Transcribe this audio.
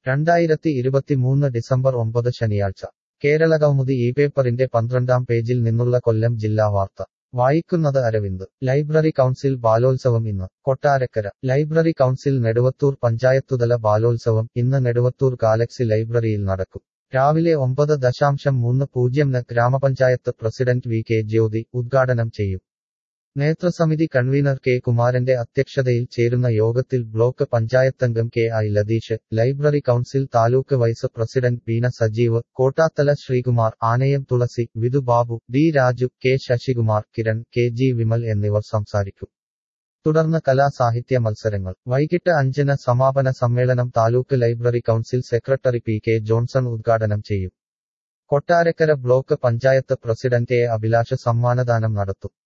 രണ്ടായിരത്തി ഇരുപത്തിമൂന്ന് ഡിസംബർ ഒമ്പത് ശനിയാഴ്ച കേരളകൗമുദി ഈ പേപ്പറിന്റെ പന്ത്രണ്ടാം പേജിൽ നിന്നുള്ള കൊല്ലം ജില്ലാ വാർത്ത വായിക്കുന്നത് അരവിന്ദ് ലൈബ്രറി കൗൺസിൽ ബാലോത്സവം ഇന്ന് കൊട്ടാരക്കര ലൈബ്രറി കൗൺസിൽ നെടുവത്തൂർ പഞ്ചായത്തുതല ബാലോത്സവം ഇന്ന് നെടുവത്തൂർ ഗാലക്സി ലൈബ്രറിയിൽ നടക്കും രാവിലെ ഒമ്പത് ദശാംശം മൂന്ന് പൂജ്യം ന് ഗ്രാമപഞ്ചായത്ത് പ്രസിഡന്റ് വി കെ ജ്യോതി ഉദ്ഘാടനം ചെയ്യും നേതൃസമിതി കൺവീനർ കെ കുമാരന്റെ അധ്യക്ഷതയിൽ ചേരുന്ന യോഗത്തിൽ ബ്ലോക്ക് പഞ്ചായത്തംഗം K I Latheesh library council taluk vice president Beena Sajeev Kottathala Sreekumar Anayam Thulasi Vidhu Babu D Raju K Sasikumar Kiran K G Vimal എന്നിവർ സംസാരിക്കും തുടർന്ന് കലാസാഹിത്യ മത്സരങ്ങൾ വൈകിട്ട് അഞ്ചിന് സമാപന സമ്മേളനം taluk library council secretary P K Johnson ഉദ്ഘാടനം ചെയ്യും Kottarakkara block panchayat president A Abhilash സമ്മാനദാനം നടത്തും